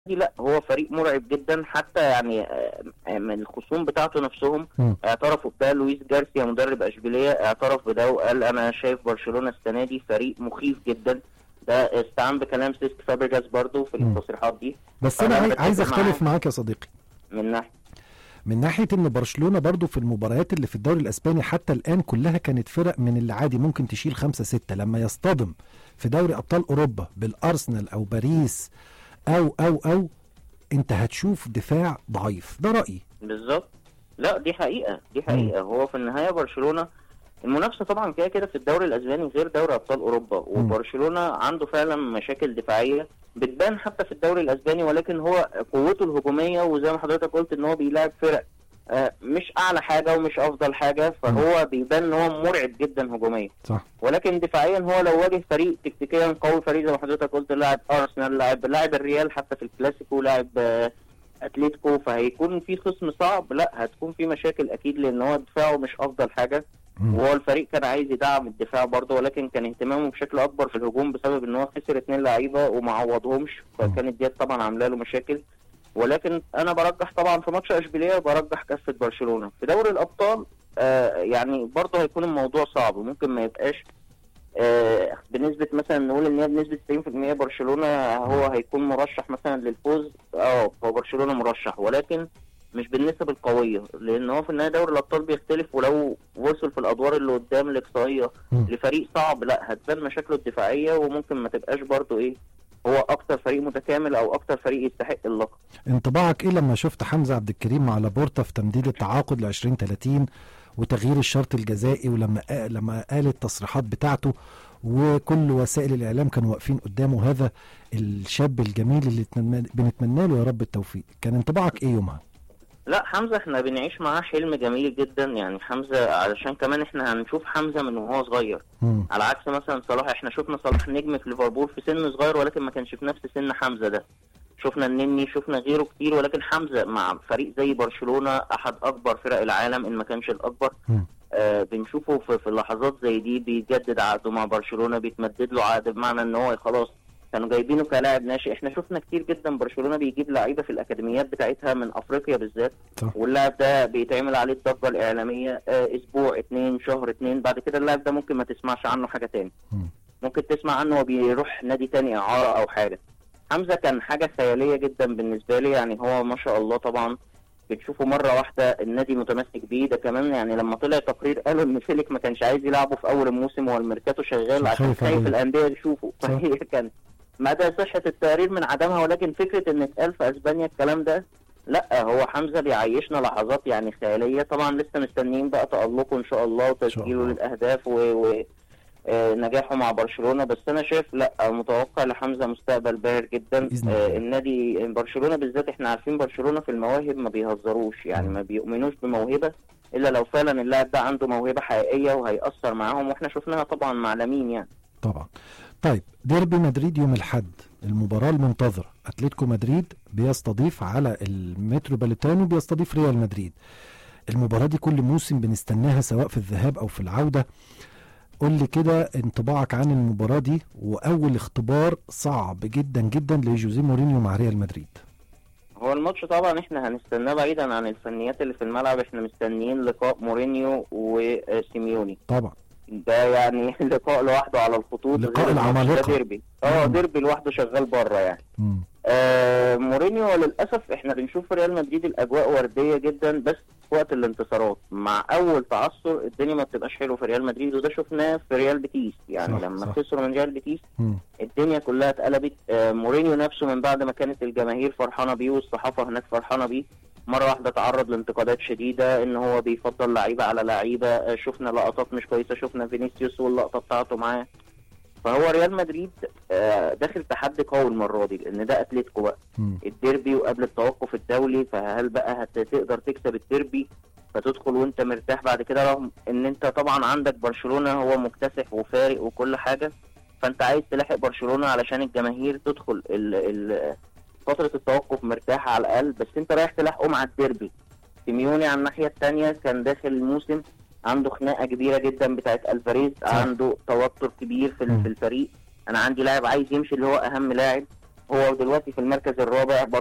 لا هو فريق مرعب جدا حتى يعني آه، من الخصوم بتاعته نفسهم مم. اعترفوا بده لويس جارسيا مدرب اشبيليه اعترف بده وقال انا شايف برشلونه السنه دي فريق مخيف جدا ده استعان بكلام سيسك فابريجاس برضو في مم. التصريحات دي بس أنا انا عاي- بتفق عايز اختلف معاك. معاك يا صديقي من ناحيه من ناحيه ان برشلونه برضو في المباريات اللي في الدوري الاسباني حتى الان كلها كانت فرق من اللي عادي ممكن تشيل خمسة ستة لما يصطدم في دوري ابطال اوروبا بالارسنال او باريس او او او انت هتشوف دفاع ضعيف ده رايي بالظبط لا دي حقيقه دي حقيقه هو في النهايه برشلونه المنافسه طبعا كده كده في الدوري الاسباني غير دوري ابطال اوروبا وبرشلونه عنده فعلا مشاكل دفاعيه بتبان حتى في الدوري الاسباني ولكن هو قوته الهجوميه وزي ما حضرتك قلت ان هو بيلاعب فرق آه، مش اعلى حاجه ومش افضل حاجه فهو بيبان ان هو مرعب جدا هجوميا صح ولكن دفاعيا هو لو واجه فريق تكتيكيا قوي فريق زي ما حضرتك قلت لاعب ارسنال لاعب لاعب الريال حتى في الكلاسيكو لاعب آه، اتلتيكو فهيكون في خصم صعب لا هتكون في مشاكل اكيد لان هو دفاعه مش افضل حاجه مم. وهو الفريق كان عايز يدعم الدفاع برضه ولكن كان اهتمامه بشكل اكبر في الهجوم بسبب ان هو خسر اتنين لعيبه وما عوضهمش فكانت ديت طبعا عامله له مشاكل ولكن انا برجح طبعا في ماتش اشبيليه برجح كفه برشلونه في دوري الابطال آه يعني برضه هيكون الموضوع صعب ممكن ما يبقاش آه بنسبه مثلا نقول ان هي بنسبه 90% برشلونه هو هيكون مرشح مثلا للفوز اه هو برشلونه مرشح ولكن مش بالنسب القويه لان هو في النهايه دوري الابطال بيختلف ولو وصل في الادوار اللي قدام الاقصائيه مم. لفريق صعب لا هتبان مشاكله الدفاعيه وممكن ما تبقاش برضه ايه هو اكتر فريق متكامل او اكتر فريق يستحق اللقب انطباعك ايه لما شفت حمزه عبد الكريم مع لابورتا في تمديد التعاقد ل 2030 وتغيير الشرط الجزائي ولما قا- لما قال التصريحات بتاعته وكل وسائل الاعلام كانوا واقفين قدامه هذا الشاب الجميل اللي اتمنى- بنتمنى له يا رب التوفيق كان انطباعك ايه يومها لا حمزه احنا بنعيش معاه حلم جميل جدا يعني حمزه علشان كمان احنا هنشوف حمزه من وهو صغير مم. على عكس مثلا صلاح احنا شفنا صلاح نجم في ليفربول في سن صغير ولكن ما كانش في نفس سن حمزه ده شفنا النني شفنا غيره كتير ولكن حمزه مع فريق زي برشلونه احد اكبر فرق العالم ان ما كانش الاكبر مم. آه بنشوفه في, في لحظات زي دي بيجدد عقده مع برشلونه بيتمدد له عقد بمعنى ان هو خلاص كانوا جايبينه كلاعب ناشئ احنا شفنا كتير جدا برشلونه بيجيب لعيبه في الاكاديميات بتاعتها من افريقيا بالذات صح. واللاعب ده بيتعمل عليه الضجه الاعلاميه آه اسبوع اتنين شهر اتنين بعد كده اللاعب ده ممكن ما تسمعش عنه حاجه تاني مم. ممكن تسمع عنه هو بيروح نادي تاني اعاره او حاجه حمزه كان حاجه خياليه جدا بالنسبه لي يعني هو ما شاء الله طبعا بتشوفه مره واحده النادي متمسك بيه ده كمان يعني لما طلع تقرير قالوا ان فيليك ما كانش عايز يلعبه في اول الموسم والميركاتو شغال عشان عشان خايف خايف عليه. الانديه تشوفه صح. فهي كان مدى صحه التقرير من عدمها ولكن فكره ان اتقال في اسبانيا الكلام ده لا هو حمزه بيعيشنا لحظات يعني خياليه طبعا لسه مستنيين بقى تالقه ان شاء الله وتسجيله الله. للاهداف و, و... آه، نجاحه مع برشلونه بس انا شايف لا متوقع لحمزه مستقبل باهر جدا بإذن آه، الله. النادي برشلونه بالذات احنا عارفين برشلونه في المواهب ما بيهزروش يعني مم. ما بيؤمنوش بموهبه الا لو فعلا اللاعب ده عنده موهبه حقيقيه وهيأثر معاهم واحنا شفناها طبعا مع لامين يعني طبعا طيب ديربي مدريد يوم الحد المباراة المنتظرة أتلتيكو مدريد بيستضيف على المتروبوليتانو بيستضيف ريال مدريد المباراة دي كل موسم بنستناها سواء في الذهاب أو في العودة قول لي كده انطباعك عن المباراة دي وأول اختبار صعب جدا جدا لجوزيه مورينيو مع ريال مدريد هو الماتش طبعا احنا هنستناه بعيدا عن الفنيات اللي في الملعب احنا مستنيين لقاء مورينيو وسيميوني طبعا ده يعني لقاء لوحده على الخطوط لقاء غير الماتش ده العمالقة. ديربي اه مم. ديربي لوحده شغال بره يعني مم. آه مورينيو للاسف احنا بنشوف في ريال مدريد الاجواء ورديه جدا بس في وقت الانتصارات مع اول تعثر الدنيا ما بتبقاش حلوه في ريال مدريد وده شفناه في ريال بيتيس يعني صح، لما صح. خسروا من ريال بيتيس مم. الدنيا كلها اتقلبت آه مورينيو نفسه من بعد ما كانت الجماهير فرحانه بيه والصحافه هناك فرحانه بيه مره واحده تعرض لانتقادات شديده ان هو بيفضل لعيبه على لعيبه آه شفنا لقطات مش كويسه شفنا فينيسيوس واللقطه بتاعته معاه فهو ريال مدريد آه داخل تحدي قوي المره دي لان ده اتلتيكو بقى مم. الديربي وقبل التوقف الدولي فهل بقى هتقدر تكسب الديربي فتدخل وانت مرتاح بعد كده رغم ان انت طبعا عندك برشلونه هو مكتسح وفارق وكل حاجه فانت عايز تلاحق برشلونه علشان الجماهير تدخل ال ال فتره التوقف مرتاحه على الاقل بس انت رايح تلاحقه مع الديربي سيميوني على الناحيه الثانيه كان داخل الموسم عنده خناقه كبيره جدا بتاعت الفاريز صح. عنده توتر كبير في مم. في الفريق انا عندي لاعب عايز يمشي اللي هو اهم لاعب هو دلوقتي في المركز الرابع